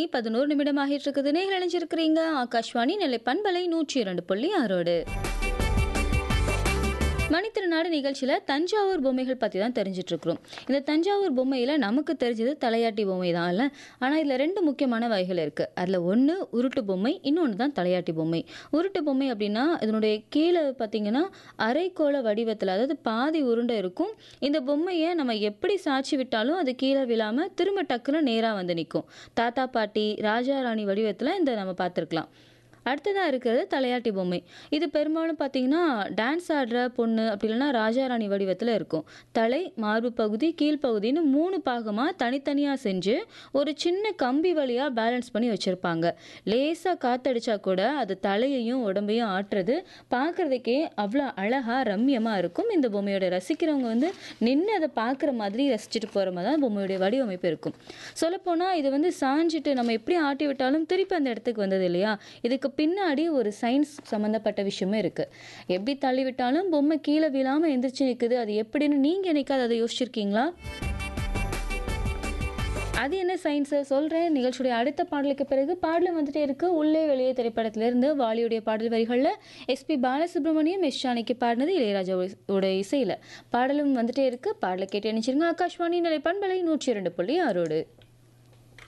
பதினோரு நிமிடம் ஆகிட்டு இருக்குது நேரில் இணைஞ்சிருக்கிறீங்க ஆகாஷ்வாணி நெல்லை பண்பலை நூற்றி இரண்டு புள்ளி ஆறோடு மணித்திருநாடு நிகழ்ச்சியில் தஞ்சாவூர் பொம்மைகள் பற்றி தான் தெரிஞ்சிட்டு இருக்கிறோம் இந்த தஞ்சாவூர் பொம்மையில் நமக்கு தெரிஞ்சது தலையாட்டி பொம்மை தான் இல்லை ஆனால் இதில் ரெண்டு முக்கியமான வகைகள் இருக்குது அதில் ஒன்று உருட்டு பொம்மை இன்னொன்று தான் தலையாட்டி பொம்மை உருட்டு பொம்மை அப்படின்னா இதனுடைய கீழே பார்த்தீங்கன்னா அரைக்கோள வடிவத்தில் அதாவது பாதி உருண்டை இருக்கும் இந்த பொம்மையை நம்ம எப்படி சாட்சி விட்டாலும் அது கீழே விழாமல் திரும்ப டக்குன்னு நேராக வந்து நிற்கும் தாத்தா பாட்டி ராஜா ராணி வடிவத்தில் இந்த நம்ம பார்த்துருக்கலாம் அடுத்ததாக இருக்கிறது தலையாட்டி பொம்மை இது பெரும்பாலும் பார்த்தீங்கன்னா டான்ஸ் ஆடுற பொண்ணு அப்படி இல்லைன்னா ராஜாராணி வடிவத்தில் இருக்கும் தலை மார்பு பகுதி கீழ்ப்பகுதின்னு மூணு பாகமாக தனித்தனியாக செஞ்சு ஒரு சின்ன கம்பி வழியாக பேலன்ஸ் பண்ணி வச்சுருப்பாங்க லேசாக காத்தடிச்சா கூட அது தலையையும் உடம்பையும் ஆட்டுறது பார்க்குறதுக்கே அவ்வளோ அழகாக ரம்யமாக இருக்கும் இந்த பொம்மையோட ரசிக்கிறவங்க வந்து நின்று அதை பார்க்குற மாதிரி ரசிச்சுட்டு போகிற மாதிரி தான் பொம்மையுடைய வடிவமைப்பு இருக்கும் சொல்லப்போனால் இது வந்து சாஞ்சிட்டு நம்ம எப்படி ஆட்டி விட்டாலும் திருப்பி அந்த இடத்துக்கு வந்தது இல்லையா இதுக்கு பின்னாடி ஒரு சயின்ஸ் சம்மந்தப்பட்ட விஷயமும் இருக்குது எப்படி தள்ளி விட்டாலும் பொம்மை கீழே விழாமல் எந்திரிச்சு நிற்குது அது எப்படின்னு நீங்கள் என்னைக்காவது அதை யோசிச்சிருக்கீங்களா அது என்ன சயின்ஸு சொல்கிறேன் நிகழ்ச்சியுடைய அடுத்த பாடலுக்கு பிறகு பாடல் வந்துட்டே இருக்கு உள்ளே வெளியே திரைப்படத்திலிருந்து வாலியுடைய பாடல் வரிகளில் எஸ்பி பாலசுப்ரமணியம் எஸ் ஜானகி பாடினது இளையராஜாவோட இசையில் பாடலும் வந்துட்டே இருக்கு பாடலை கேட்டு நினைச்சிருங்க ஆகாஷ்வாணி நிலை பண்பலை நூற்றி இரண்டு புள்ளி ஆறோடு